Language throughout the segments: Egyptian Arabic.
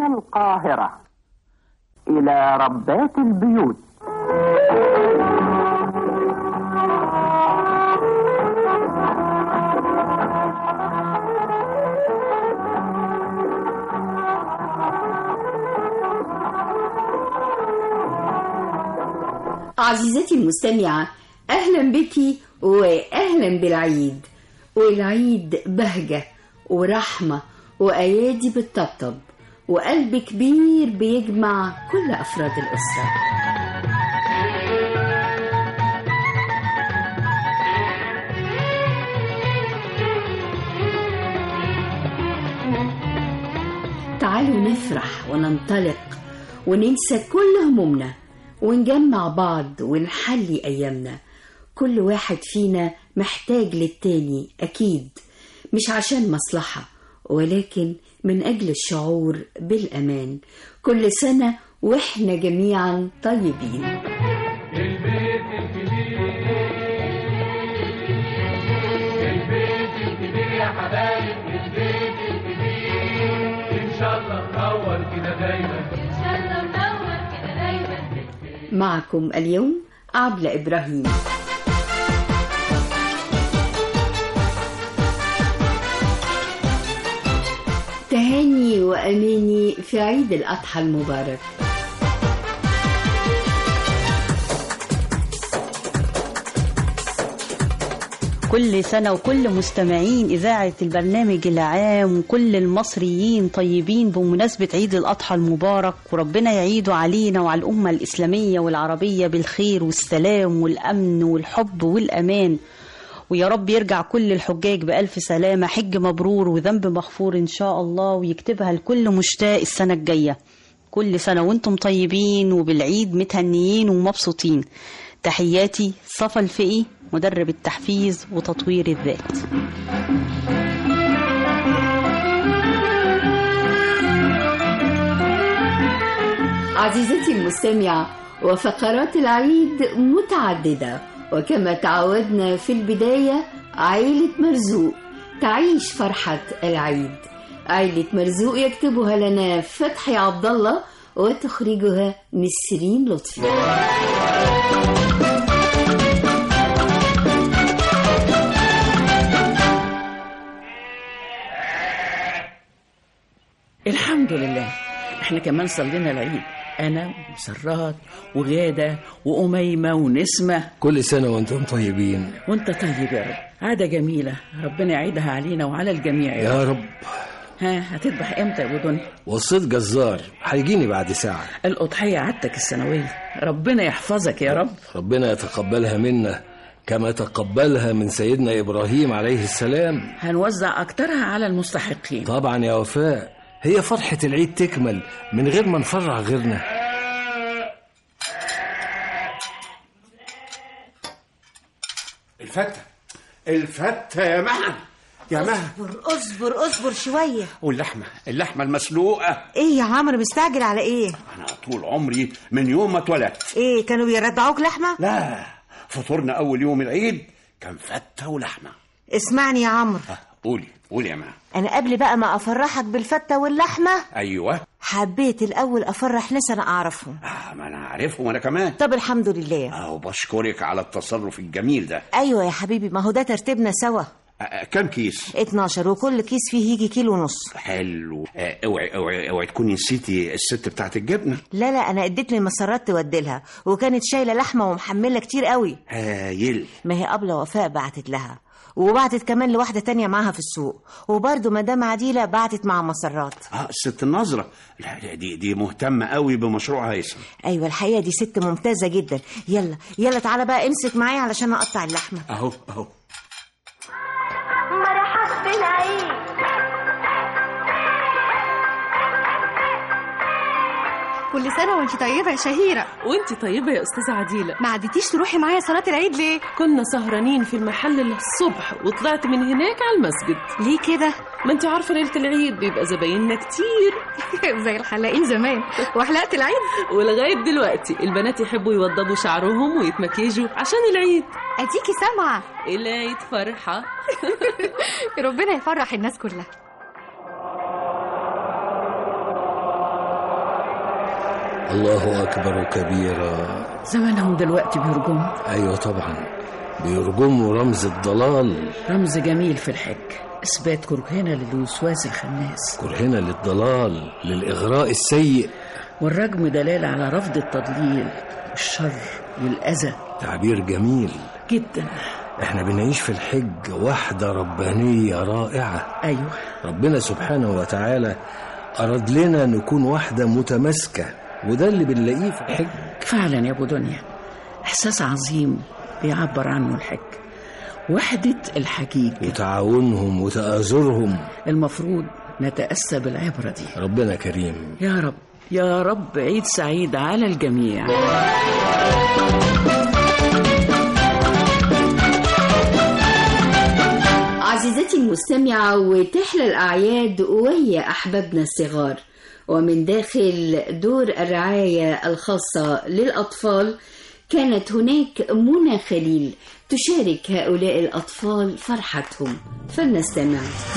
من القاهرة إلى ربات البيوت عزيزتي المستمعة أهلا بك وأهلا بالعيد والعيد بهجة ورحمة وأيادي بتطبطب وقلب كبير بيجمع كل أفراد الأسرة تعالوا نفرح وننطلق وننسى كل همومنا ونجمع بعض ونحلي أيامنا كل واحد فينا محتاج للتاني أكيد مش عشان مصلحة ولكن من أجل الشعور بالأمان كل سنة وإحنا جميعا طيبين البيت الكبير البيت الكبير يا حبايب البيت الكبير ان شاء الله منور كده دايما ان شاء الله منور كده دايما معكم اليوم عبلة إبراهيم تهاني وأماني في عيد الأضحى المبارك كل سنة وكل مستمعين إذاعة البرنامج العام وكل المصريين طيبين بمناسبة عيد الأضحى المبارك وربنا يعيده علينا وعلى الأمة الإسلامية والعربية بالخير والسلام والأمن والحب والأمان ويا رب يرجع كل الحجاج بألف سلامة حج مبرور وذنب مغفور إن شاء الله ويكتبها لكل مشتاق السنة الجاية كل سنة وانتم طيبين وبالعيد متهنيين ومبسوطين تحياتي صفا الفقي مدرب التحفيز وتطوير الذات عزيزتي المستمعة وفقرات العيد متعددة وكما تعودنا في البداية عيلة مرزوق تعيش فرحة العيد عيلة مرزوق يكتبها لنا فتحي عبد الله وتخرجها نسرين لطفي الحمد لله احنا كمان صلينا العيد انا وسرات وغاده واميمه ونسمه كل سنة وانتم طيبين وانت طيب يا رب عاده جميله ربنا يعيدها علينا وعلى الجميع يا, يا رب رب ها هتذبح امتى يا ابو دنيا وصيت جزار هيجيني بعد ساعة الاضحيه عادتك السنويه ربنا يحفظك يا رب ربنا يتقبلها منا كما تقبلها من سيدنا إبراهيم عليه السلام هنوزع اكترها على المستحقين طبعا يا وفاء هي فرحة العيد تكمل من غير ما نفرح غيرنا الفتة الفتة يا مها يا مها اصبر اصبر اصبر شوية واللحمة اللحمة المسلوقة ايه يا عمرو مستعجل على ايه أنا طول عمري من يوم ما اتولدت ايه كانوا بيرضعوك لحمة لا فطورنا أول يوم العيد كان فتة ولحمة اسمعني يا عمرو آه، قولي قولي يا مها انا قبل بقى ما افرحك بالفتة واللحمة أيوة حبيت الاول افرح ناس انا اعرفهم آه ما أنا عارفهم أنا كمان طب الحمد لله أهو بشكرك على التصرف الجميل ده ايوه يا حبيبي ما هو ده ترتيبنا سوا آه، آه، كم كيس 12 وكل كيس فيه يجي كيلو ونص حلو آه، اوعي اوعي اوعي تكوني نسيتي الست بتاعت الجبنة لا لا انا اديت لي المسارات تودلها وكانت شايله لحمه ومحمله كتير قوي هايل ما هي قبله وفاء بعتت لها وبعتت كمان لواحده تانية معاها في السوق وبرضه مدام عديله بعتت مع مسرات اه الست النظرة لا لا، دي دي مهتمة قوي بمشروع هيثم ايوه الحقيقه دي ست ممتازه جدا يلا يلا تعالى بقى امسك معايا علشان اقطع اللحمه اهو اهو مرحب بالعيد كل سنة وانت طيبة يا شهيرة وانت طيبة يا أستاذة عديلة ما عدتيش تروحي معايا صلاة العيد ليه؟ كنا سهرانين في المحل للصبح وطلعت من هناك على المسجد ليه كده؟ ما انت عارفة ليلة العيد بيبقى زبايننا كتير زي الحلاقين زمان وحلقة العيد ولغاية دلوقتي البنات يحبوا يوضبوا شعرهم ويتمكيجوا عشان العيد اديكي سامعة العيد فرحة ربنا يفرح الناس كلها الله أكبر كبيرا زمانهم دلوقتي بيرجموا أيوة طبعا بيرجموا رمز الضلال رمز جميل في الحج إثبات كرهنا للوسواس الخناس كرهنا للضلال للإغراء السيء والرجم دلالة على رفض التضليل والشر والأذى تعبير جميل جدا احنا بنعيش في الحج وحدة ربانية رائعة أيوة ربنا سبحانه وتعالى أراد لنا نكون وحدة متماسكة وده اللي بنلاقيه في الحج فعلا يا أبو دنيا إحساس عظيم بيعبر عنه الحج وحدة الحجيج وتعاونهم وتآزرهم المفروض نتأسى بالعبرة دي ربنا كريم يا رب يا رب عيد سعيد على الجميع عزيزتي المستمعة وتحلى الأعياد وهي أحبابنا الصغار ومن داخل دور الرعاية الخاصة للأطفال كانت هناك منى خليل تشارك هؤلاء الأطفال فرحتهم فلنستمع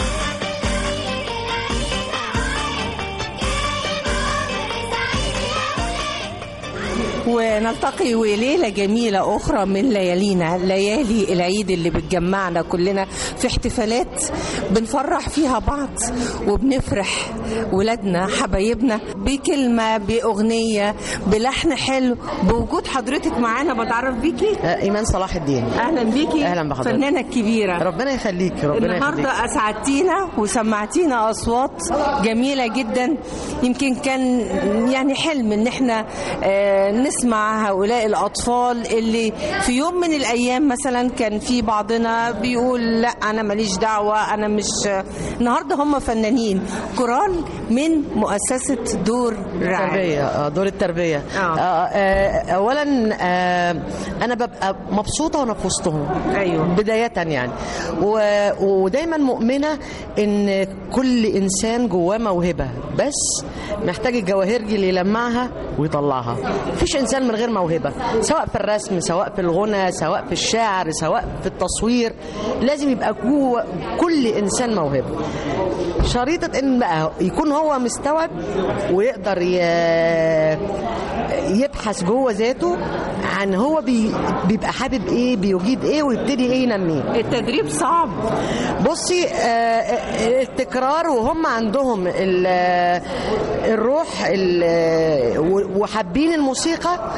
ونلتقي وليلة جميلة أخرى من ليالينا ليالي العيد اللي بتجمعنا كلنا في احتفالات بنفرح فيها بعض وبنفرح ولادنا حبايبنا بكلمة بأغنية بلحن حلو بوجود حضرتك معانا بتعرف بيكي ايمان صلاح الدين أهلا بيكي اهلا بحضرتك فنانة كبيرة ربنا يخليك ربنا النهارده يخليك اسعدتينا وسمعتينا اصوات جميله جدا يمكن كان يعني حلم ان احنا آه، نسمع هؤلاء الاطفال اللي في يوم من الايام مثلا كان في بعضنا بيقول لا انا ماليش دعوه انا مش النهارده هم فنانين كورال من مؤسسه دور رعايه التربية آه، دور التربية آه. آه، آه، أولا آه، أنا ببقى مبسوطة وأنا في وسطهم أيوه بداية يعني و- ودايما مؤمنة إن كل إنسان جواه موهبة بس محتاج الجواهرجي اللي يلمعها ويطلعها مفيش إنسان من غير موهبة سواء في الرسم سواء في الغنى سواء في الشعر سواء في التصوير لازم يبقى جوه كل إنسان موهبة شريطة إن بقى يكون هو مستوعب ويقدر ي- يبحث جوه ذاته عن هو بي بيبقى حابب ايه بيجيد ايه ويبتدي ايه ينميه التدريب صعب بصي آه، آه، التكرار وهم عندهم ال- آه، الروح ال- و- وحابين الموسيقى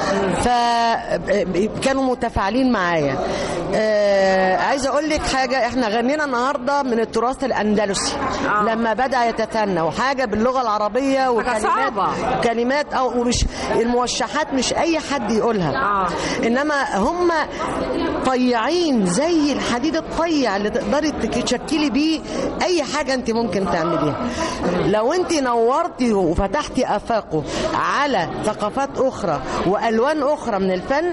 فكانوا متفاعلين معايا آه، عايزه اقول لك حاجه احنا غنينا النهارده من التراث الاندلسي لما بدا يتثنى وحاجه باللغه العربيه وكلمات صعبة. كلمات او ومش الموشحات مش اي حد يقولها آه. انما هم طيعين زي الحديد الطيع اللي تقدري تشكلي بيه اي حاجه انت ممكن تعمليها لو انت نورتي وفتحتي افاقه على ثقافات اخرى والوان اخرى من الفن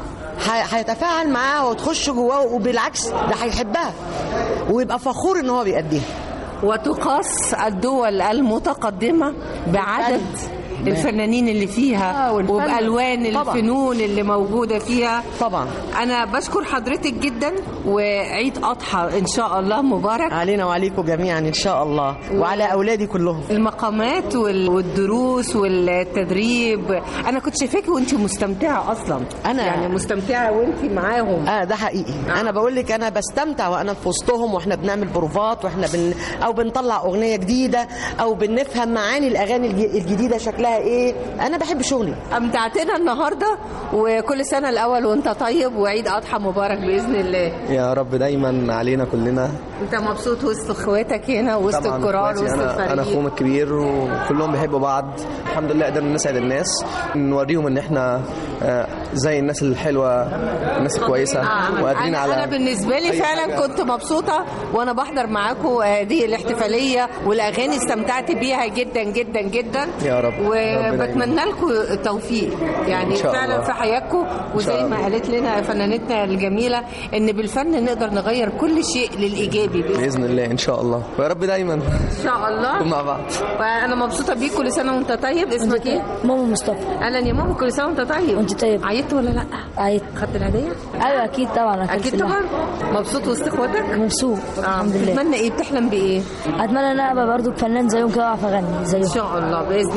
ح- هيتفاعل معاها وتخش جواه وبالعكس ده هيحبها ويبقى فخور ان هو بيأديها وتقاس الدول المتقدمة بعدد الفنانين اللي فيها والفن. وبألوان طبعاً. الفنون اللي موجودة فيها طبعا أنا بشكر حضرتك جدا وعيد أضحى إن شاء الله مبارك علينا وعليكم جميعا ان شاء الله وعلى اولادي كلهم المقامات وال- والدروس والتدريب أنا كنت شايفاكي وأنت مستمتعة أصلا أنا- يعني مستمتعة وأنت معاهم اه ده حقيقي آه. انا بقول لك انا بستمتع وانا في وسطهم واحنا بنعمل بروفات واحنا بن او بنطلع اغنيه جديده او بنفهم معاني الاغاني الج- الجديده شكلها ايه انا بحب شغلي أمتعتنا النهاردة وكل سنة الأول وأنت طيب وعيد أضحى مبارك بإذن الله يا رب دايما علينا كلنا انت مبسوط وسط اخواتك هنا وسط طبعا الكرار إخواتي، وسط انا انا الفريق اخوهم الكبير وكلهم بيحبوا بعض الحمد لله قدرنا نسعد الناس نوريهم ان احنا آه، زي الناس الحلوه الناس الكويسه آه. وقادرين أنا, على انا بالنسبه لي أي فعلا حاجة. كنت مبسوطه وانا بحضر معاكم هذه الاحتفاليه والاغاني استمتعت بيها جدا جدا جدا يا رب. ربنا وبتمنى لكم التوفيق يعني إن شاء فعلا الله. في حياتكم وزي شاء ما الله. قالت لنا فنانتنا الجميله ان بالفن نقدر نغير كل شيء للايجابي باذن باذن الله ان شاء الله ويا رب دايما ان شاء الله نكون مع بعض وانا مبسوطه بيك كل سنه وانت طيب اسمك ايه ماما مصطفى اهلا يا ماما كل سنه وانت طيب وانت طيب عيطت ولا لا عيط خدت الهديه ايوه اكيد طبعا أكلت اكيد اللحم. طبعا مبسوط وسط اخواتك مبسوط الحمد لله تتمنى ايه بتحلم بايه اتمنى ان انا ابقى برضو فنان زيهم كده واعرف اغني ان زيهم شاء الله باذن الله انت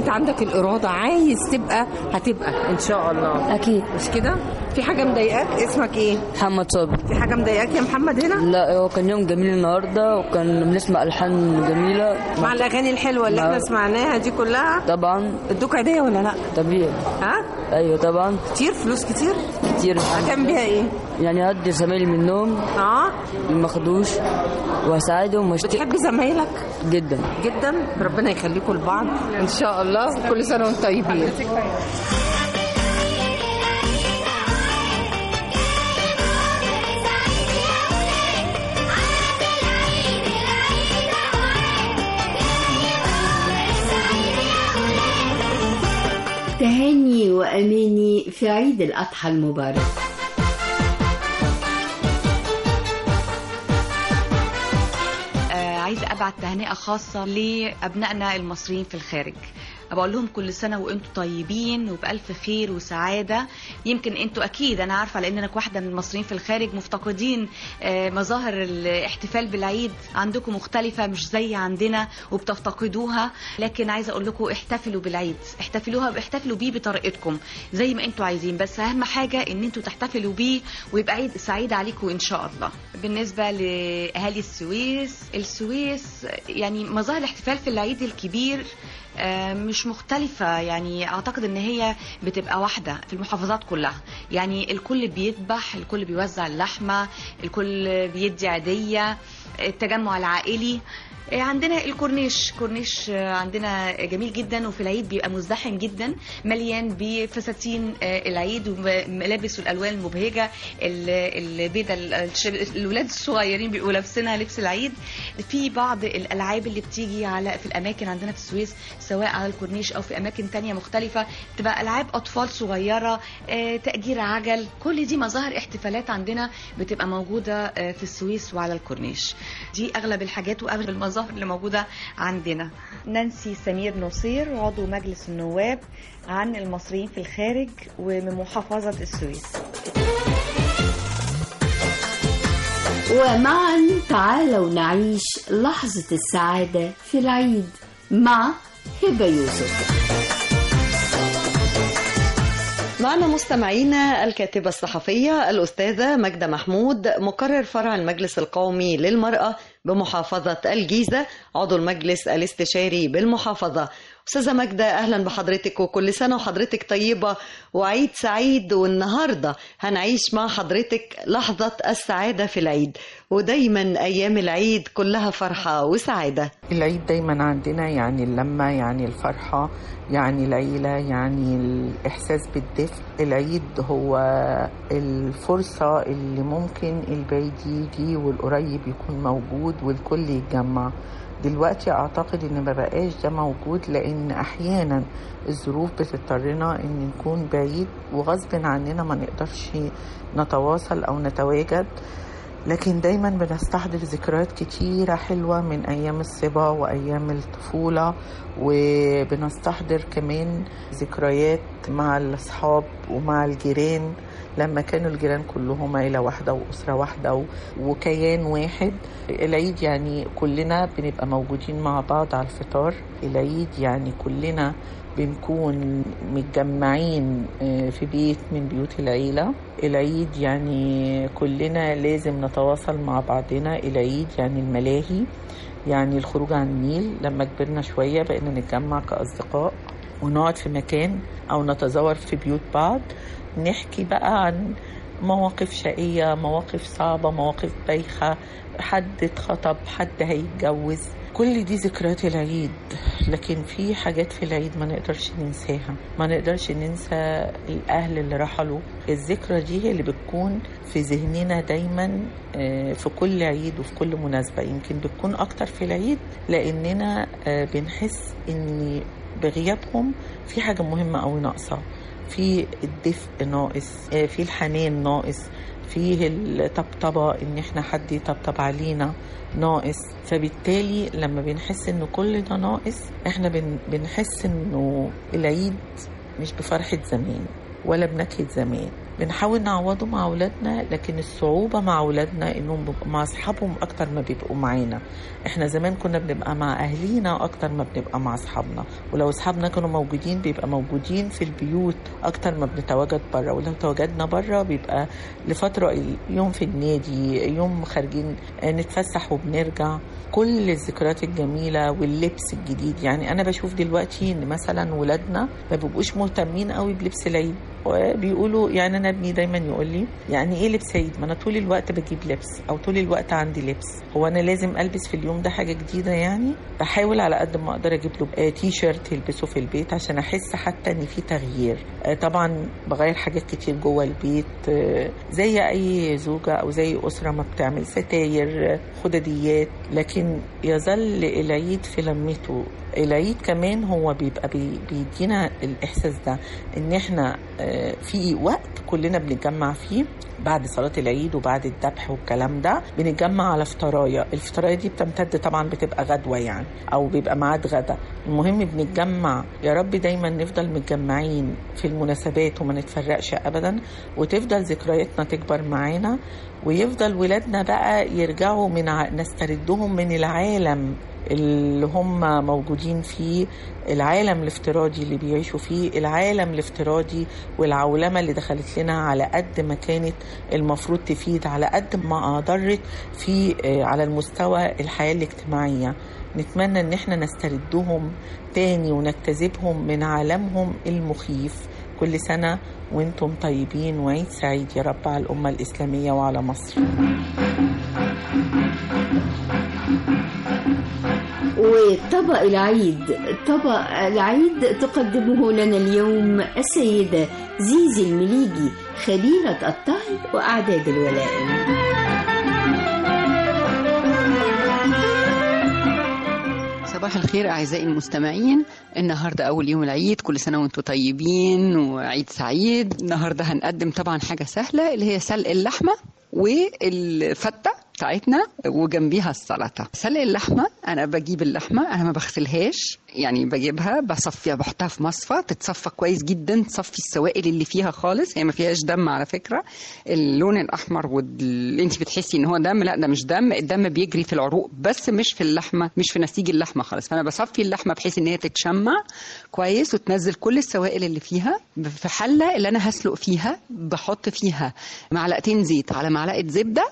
انت عندك الاراده عايز تبقى هتبقى ان شاء الله اكيد مش كده في حاجه مضايقاك اسمك ايه محمد صابر في حاجه مضايقاك يا محمد هنا لا هو كان يوم جميل النهارده وكان بنسمع الحان جميله مع الاغاني الحلوه اللي مع- احنا سمعناها دي كلها طبعا ادوك عيديه ولا لا طبيعي ها ايوه طبعا كتير فلوس كتير كتير هتعمل بيها ايه يعني ادي زمايلي من النوم اه ما خدوش واساعدهم واشت... بتحب زمايلك جدا جدا ربنا يخليكم لبعض ان شاء الله كل سنه وانتم طيبين تهاني وأماني في عيد الأضحى المبارك آه، عايزة أبعت تهنئة خاصة لأبنائنا المصريين في الخارج بقول لهم كل سنة وانتم طيبين وبألف خير وسعادة يمكن انتوا أكيد أنا عارفة لأن أنا واحدة من المصريين في الخارج مفتقدين آه، مظاهر الاحتفال بالعيد عندكم مختلفة مش زي عندنا وبتفتقدوها لكن عايزة أقول لكم احتفلوا بالعيد احتفلوها احتفلوا بيه بطريقتكم زي ما انتوا عايزين بس أهم حاجة إن انتوا تحتفلوا بيه ويبقى عيد سعيد عليكم إن شاء الله بالنسبة لأهالي السويس السويس يعني مظاهر الاحتفال في العيد الكبير آه، مش مختلفة يعني أعتقد إن هي بتبقى واحدة في المحافظات كلها يعني الكل بيذبح الكل بيوزع اللحمة الكل بيدي عيدية التجمع العائلي آه، عندنا الكورنيش كورنيش آه، عندنا جميل جدا وفي العيد بيبقى مزدحم جدا مليان بفساتين آه، العيد وملابس والالوان المبهجه ال- البيضه ال- الشب- الولاد الصغيرين بيبقوا لابسينها لبس العيد في بعض الالعاب اللي بتيجي على في الاماكن عندنا في السويس سواء على الكورنيش او في اماكن تانية مختلفه بتبقى العاب اطفال صغيره آه، تاجير عجل كل دي مظاهر احتفالات عندنا بتبقى موجوده آه، في السويس وعلى الكورنيش دي اغلب الحاجات واغلب المظاهر اللي موجوده عندنا نانسي سمير نصير عضو مجلس النواب عن المصريين في الخارج ومن محافظه السويس ومعا تعالوا نعيش لحظة السعادة في العيد مع هبة يوسف معنا مستمعينا الكاتبة الصحفية الأستاذة ماجدة محمود مقرر فرع المجلس القومي للمرأة بمحافظة الجيزة عضو المجلس الاستشاري بالمحافظة أستاذة ماجدة أهلا بحضرتك وكل سنة وحضرتك طيبة وعيد سعيد والنهاردة هنعيش مع حضرتك لحظة السعادة في العيد ودايما أيام العيد كلها فرحة وسعادة العيد دايما عندنا يعني اللمة يعني الفرحة يعني العيلة يعني الإحساس بالدفء العيد هو الفرصة اللي ممكن البعيد يجي والقريب يكون موجود والكل يتجمع دلوقتي اعتقد ان ما بقاش ده موجود لان احيانا الظروف بتضطرنا ان نكون بعيد وغصب عننا ما نقدرش نتواصل او نتواجد لكن دايما بنستحضر ذكريات كتيرة حلوة من أيام الصبا وأيام الطفولة وبنستحضر كمان ذكريات مع الأصحاب ومع الجيران لما كانوا الجيران كلهم عيلة واحدة وأسرة واحدة و- وكيان واحد العيد يعني كلنا بنبقى موجودين مع بعض على الفطار العيد يعني كلنا بنكون متجمعين آه، في بيت من بيوت العيلة العيد يعني كلنا لازم نتواصل مع بعضنا العيد يعني الملاهي يعني الخروج على النيل لما كبرنا شوية بقينا نتجمع كأصدقاء ونقعد في مكان أو نتزور في بيوت بعض نحكي بقى عن مواقف شقية مواقف صعبة مواقف بايخة حد اتخطب حد هيتجوز كل دي ذكريات العيد لكن في حاجات في العيد ما نقدرش ننساها ما نقدرش ننسى الأهل اللي رحلوا الذكرى دي هي اللي بتكون في ذهننا دايما آه، في كل عيد وفي كل مناسبة يمكن بتكون أكتر في العيد لأننا آه، بنحس إن بغيابهم في حاجة مهمة أوي ناقصة في الدفء ناقص آه، في الحنان ناقص فيه الطبطبة ان احنا حد يطبطب علينا ناقص فبالتالي لما بنحس ان كل ده ناقص احنا بن بنحس انه العيد مش بفرحة زمان ولا بنكهة زمان بنحاول نعوضه مع أولادنا لكن الصعوبة مع أولادنا إنهم بيبقوا مع أصحابهم أكتر ما بيبقوا معانا إحنا زمان كنا بنبقى مع أهلينا أكتر ما بنبقى مع أصحابنا ولو أصحابنا كانوا موجودين بيبقى موجودين في البيوت أكتر ما بنتواجد بره ولو تواجدنا بره بيبقى لفترة يوم في النادي يوم خارجين نتفسح وبنرجع كل الذكريات الجميلة واللبس الجديد يعني أنا بشوف دلوقتي إن مثلا ولادنا ما بيبقوش مهتمين قوي بلبس العيد وبيقولوا يعني انا ابني دايما يقول لي يعني ايه لبس عيد ما انا طول الوقت بجيب لبس او طول الوقت عندي لبس هو انا لازم البس في اليوم ده حاجه جديده يعني بحاول على قد ما اقدر اجيب له آه تي شيرت يلبسه في البيت عشان احس حتى ان في تغيير آه طبعا بغير حاجات كتير جوه البيت آه زي اي زوجه او زي اسره ما بتعمل ستاير آه خدديات لكن يظل العيد في لمته العيد كمان هو بيبقى بي بيدينا الاحساس ده ان احنا في وقت كلنا بنتجمع فيه بعد صلاة العيد وبعد الذبح والكلام ده بنتجمع على فطرايا الفطرايا دي بتمتد طبعا بتبقى غدوة يعني أو بيبقى ميعاد غدا المهم بنتجمع يا رب دايما نفضل متجمعين في المناسبات وما نتفرقش أبدا وتفضل ذكرياتنا تكبر معانا ويفضل ولادنا بقى يرجعوا من ع... نستردهم من العالم اللي هم موجودين فيه العالم الافتراضي اللي بيعيشوا فيه العالم الافتراضي والعولمة اللي دخلت لنا على قد ما كانت المفروض تفيد على قد ما أضرت في على المستوى الحياة الاجتماعية نتمنى ان احنا نستردهم تاني ونجتذبهم من عالمهم المخيف كل سنة وانتم طيبين وعيد سعيد يا رب على الأمة الإسلامية وعلى مصر وطبق العيد طبق العيد تقدمه لنا اليوم السيدة زيزي المليجي خبيرة الطهي وأعداد الولائم صباح الخير أعزائي المستمعين النهاردة أول يوم العيد كل سنة وانتم طيبين وعيد سعيد النهاردة هنقدم طبعا حاجة سهلة اللي هي سلق اللحمة والفتة بتاعتنا وجنبيها السلطه سلق اللحمه انا بجيب اللحمه انا ما بغسلهاش يعني بجيبها بصفيها بحطها في مصفى تتصفى كويس جدا تصفي السوائل اللي فيها خالص هي ما فيهاش دم على فكره اللون الاحمر واللي انت بتحسي ان هو دم لا ده مش دم الدم بيجري في العروق بس مش في اللحمه مش في نسيج اللحمه خالص فانا بصفي اللحمه بحيث ان هي تتشمع كويس وتنزل كل السوائل اللي فيها في حله اللي انا هسلق فيها بحط فيها معلقتين زيت على معلقه زبده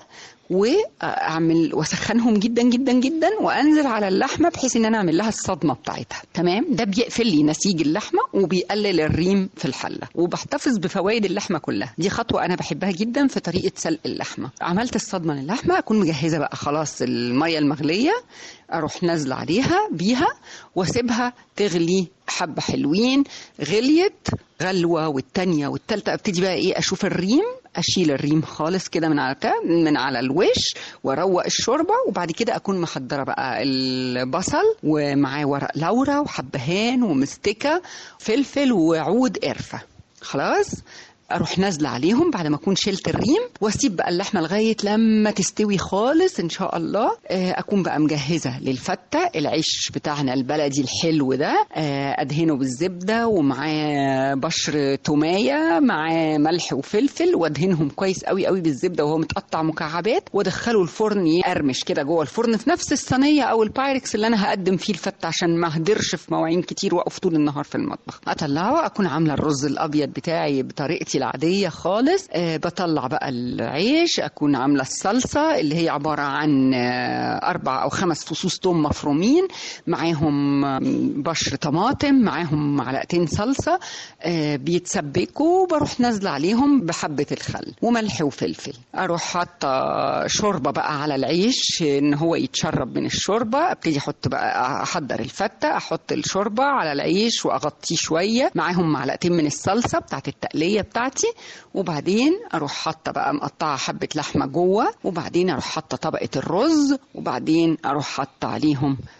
واعمل واسخنهم جدا جدا جدا وانزل على اللحمه بحيث ان انا اعمل لها الصدمه بتاعتها تمام ده بيقفل لي نسيج اللحمه وبيقلل الريم في الحله وبحتفظ بفوائد اللحمه كلها دي خطوه انا بحبها جدا في طريقه سلق اللحمه عملت الصدمه للحمه اكون مجهزه بقى خلاص الميه المغليه اروح نازله عليها بيها واسيبها تغلي حبه حلوين غليت غلوه والتانيه والتالته ابتدي بقى ايه اشوف الريم اشيل الريم خالص كده من على من على الوش واروق الشوربه وبعد كده اكون محضره بقى البصل ومعاه ورق لورا وحبهان ومستكه فلفل وعود قرفه خلاص اروح نازله عليهم بعد ما اكون شلت الريم واسيب بقى اللحمه لغايه لما تستوي خالص ان شاء الله اكون بقى مجهزه للفته العيش بتاعنا البلدي الحلو ده ادهنه بالزبده ومعاه بشر توميه معاه ملح وفلفل وادهنهم كويس قوي قوي بالزبده وهو متقطع مكعبات وادخله الفرن يقرمش كده جوه الفرن في نفس الصينيه او البايركس اللي انا هقدم فيه الفته عشان ما اهدرش في مواعين كتير واقف طول النهار في المطبخ اطلعه اكون عامله الرز الابيض بتاعي بطريقتي العادية خالص أه بطلع بقى العيش أكون عاملة الصلصة اللي هي عبارة عن أه أربع أو خمس فصوص توم مفرومين معاهم بشر طماطم معاهم معلقتين صلصة أه بيتسبكوا بروح نازلة عليهم بحبة الخل وملح وفلفل أروح حاطة شوربة بقى على العيش إن هو يتشرب من الشوربة أبتدي أحط بقى أحضر الفتة أحط الشوربة على العيش وأغطيه شوية معاهم معلقتين من الصلصة بتاعت التقلية بتاعتي بتاعتي وبعدين اروح حاطه بقى مقطعه حبه لحمه جوه وبعدين اروح حاطه طبقه الرز وبعدين اروح حاطه عليهم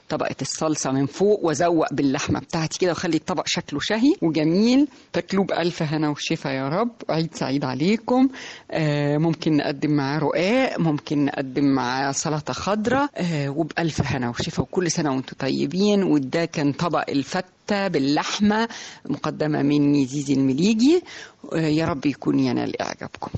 طبقه الصلصه من فوق وازوق باللحمه بتاعتي كده واخلي الطبق شكله شهي وجميل تاكلوه بالف هنا وشفا يا رب عيد سعيد عليكم آه ممكن نقدم معاه رقاق ممكن نقدم معاه سلطه خضراء آه وبالف هنا وشفا وكل سنه وانتم طيبين وده كان طبق الفته باللحمه مقدمه مني زيزي المليجي آه يا رب يكون ينال اعجابكم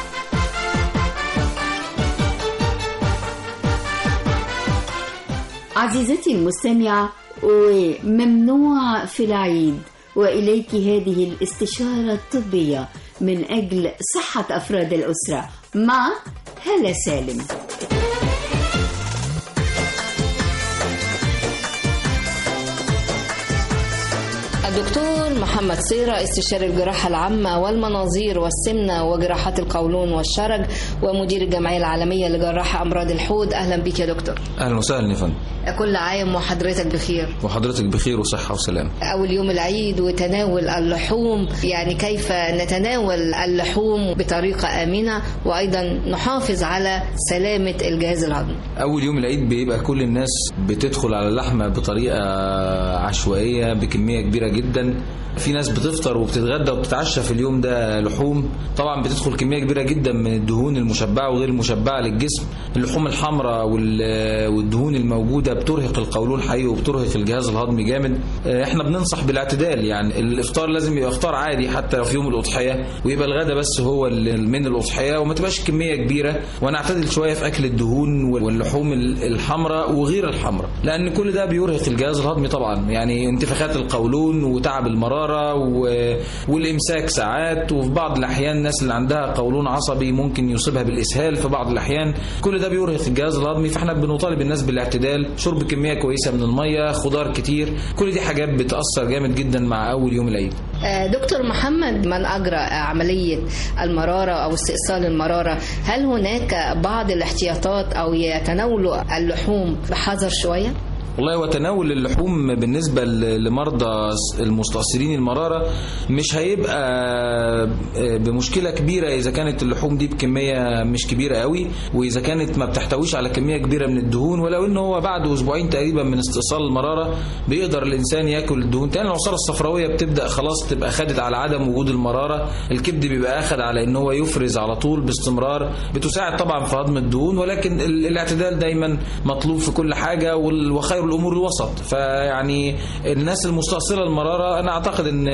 عزيزتي المستمعة وممنوع في العيد وإليك هذه الاستشارة الطبية من أجل صحة أفراد الأسرة مع هالة سالم الدكتور محمد صيرة استشاري الجراحة العامة والمناظير والسمنة وجراحات القولون والشرج ومدير الجمعية العالمية لجراحة أمراض الحوض أهلا بك يا دكتور اهلا وسهلا يا فندم كل عام وحضرتك بخير وحضرتك بخير وصحه وسلام أول يوم العيد وتناول اللحوم يعني كيف نتناول اللحوم بطريقة آمنة وأيضا نحافظ على سلامة الجهاز الهضمي اول يوم العيد بيبقى كل الناس بتدخل على اللحمه بطريقه عشوائيه بكميه كبيره جدا في ناس بتفطر وبتتغدى وبتتعشى في اليوم ده لحوم طبعا بتدخل كميه كبيره جدا من الدهون المشبعه وغير المشبعه للجسم اللحوم الحمراء وال- والدهون الموجوده بترهق القولون حقيقي وبترهق الجهاز الهضمي جامد آه، احنا بننصح بالاعتدال يعني الافطار لازم يبقى افطار عادي حتى لو في يوم الاضحيه ويبقى الغدا بس هو ال- من الاضحيه وما تبقاش كميه كبيره ونعتدل شويه في اكل الدهون واللحوم ال- الحمراء وغير الحمراء لان كل ده بيرهق الجهاز الهضمي طبعا يعني انتفاخات القولون وتعب المراره و- والامساك ساعات وفي بعض الاحيان الناس اللي عندها قولون عصبي ممكن يصيبها بالاسهال في بعض الاحيان كل ده بيرهق الجهاز الهضمي فاحنا بنطالب الناس بالاعتدال شرب كميه كويسه من الميه خضار كتير كل دي حاجات بتاثر جامد جدا مع اول يوم العيد آه، دكتور محمد من أجرى عملية المرارة أو استئصال المرارة هل هناك بعض الاحتياطات أو يتناولوا اللحوم بحذر شوية؟ والله هو تناول اللحوم بالنسبة ل- لمرضى المستأصلين المرارة مش هيبقى آه، بمشكلة كبيرة إذا كانت اللحوم دي بكمية مش كبيرة قوي وإذا كانت ما بتحتويش على كمية كبيرة من الدهون ولو إن هو بعد أسبوعين تقريبا من استئصال المرارة بيقدر الإنسان ياكل الدهون تاني العصارة الصفراوية بتبدأ خلاص تبقى خدت على عدم وجود المرارة الكبد بيبقى أخد على إن هو يفرز على طول باستمرار بتساعد طبعا في هضم الدهون ولكن ال- الاعتدال دايما مطلوب في كل حاجة وال- وخير الأمور الوسط فيعني الناس المستأصلة المرارة أنا أعتقد إن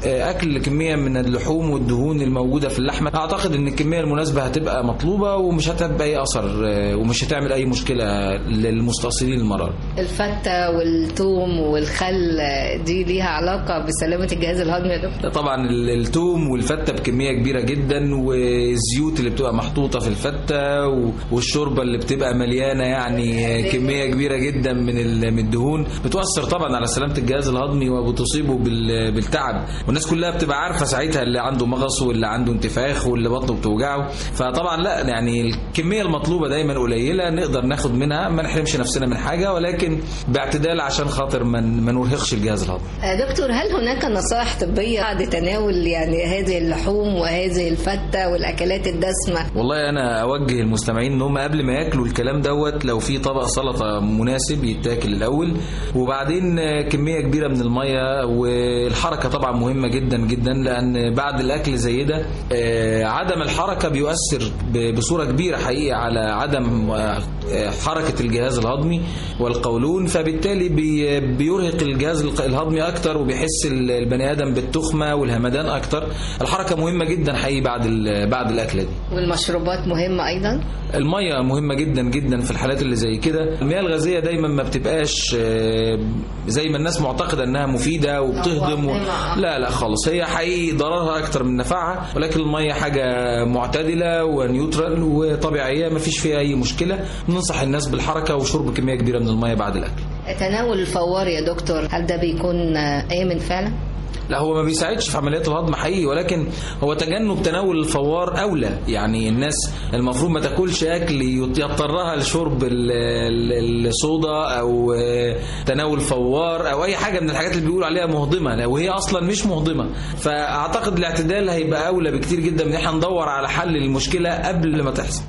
أكل كمية من اللحوم والدهون الموجودة في اللحمة أعتقد إن الكمية المناسبة هتبقى مطلوبة ومش هتبقى أي أثر ومش هتعمل أي مشكلة للمستأصلين المرارة الفتة والثوم والخل آه، دي ليها علاقة بسلامة الجهاز الهضمي يا دكتور؟ طبعا ال- التوم والفتة بكمية كبيرة جدا والزيوت اللي بتبقى محطوطة في الفتة و- والشوربة اللي بتبقى مليانة يعني كمية كبيرة جدا من ال- من الدهون بتؤثر طبعا على سلامة الجهاز الهضمي وبتصيبه بال- بالتعب والناس كلها بتبقى عارفة ساعتها اللي عنده مغص واللي عنده انتفاخ واللي بطنه بتوجعه فطبعا لا يعني الكمية المطلوبة دايما قليلة نقدر ناخد منها ما نحرمش نفسنا من حاجة ولكن باعتدال عشان خاطر ما ما نرهقش الجهاز الهضمي آه، دكتور هل هناك نصائح طبية بعد تناول يعني هذه اللحوم وهذه الفتة والأكلات الدسمة والله انا اوجه المستمعين ان هم قبل ما ياكلوا الكلام دوت لو في طبق سلطه مناسب يتاكل الاول وبعدين آه، كميه كبيره من الميه والحركه طبعا مهمه جدا جدا لان بعد الاكل زي ده آه، عدم الحركه بيؤثر ب- بصوره كبيره حقيقه على عدم آه، آه، حركه الجهاز الهضمي والقولون فبالتالي بي- بيرهق الجهاز الق- الهضمي اكتر وبيحس ال- البني ادم بالتخمه والهمدان اكتر الحركه مهمه جدا حقيقي بعد ال- بعد الاكله دي والمشروبات مهمة أيضا المية مهمة جدا جدا في الحالات اللي زي كده المياه الغازية دايما ما بتبقاش آه، زي ما الناس معتقدة انها مفيدة وبتهضم و... لا لا خالص هي حقيقي ضررها اكتر من نفعها ولكن المية حاجة معتدلة ونيوترال وطبيعية ما فيش فيها اي مشكلة بننصح الناس بالحركة وشرب كمية كبيرة من المية بعد الاكل تناول الفوار يا دكتور هل ده بيكون آه، آمن فعلا؟ لا هو ما بيساعدش في عمليات الهضم حقيقي ولكن هو تجنب تناول الفوار اولى يعني الناس المفروض ما تاكلش اكل يضطرها لشرب ال- ال- الصودا او آه، تناول فوار او اي حاجه من الحاجات اللي بيقولوا عليها مهضمه وهي اصلا مش مهضمه فاعتقد الاعتدال هيبقى اولى بكتير جدا من ان احنا ندور على حل للمشكله قبل ما تحصل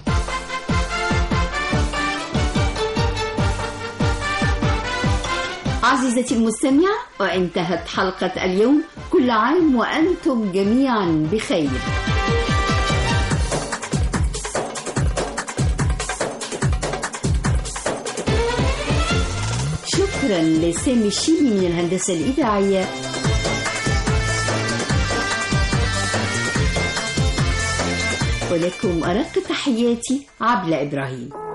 عزيزتي المستمعة وانتهت حلقة اليوم كل عام وأنتم جميعا بخير شكرا لسامي الشيبي من الهندسة الإذاعية ولكم أرق تحياتي عبلة إبراهيم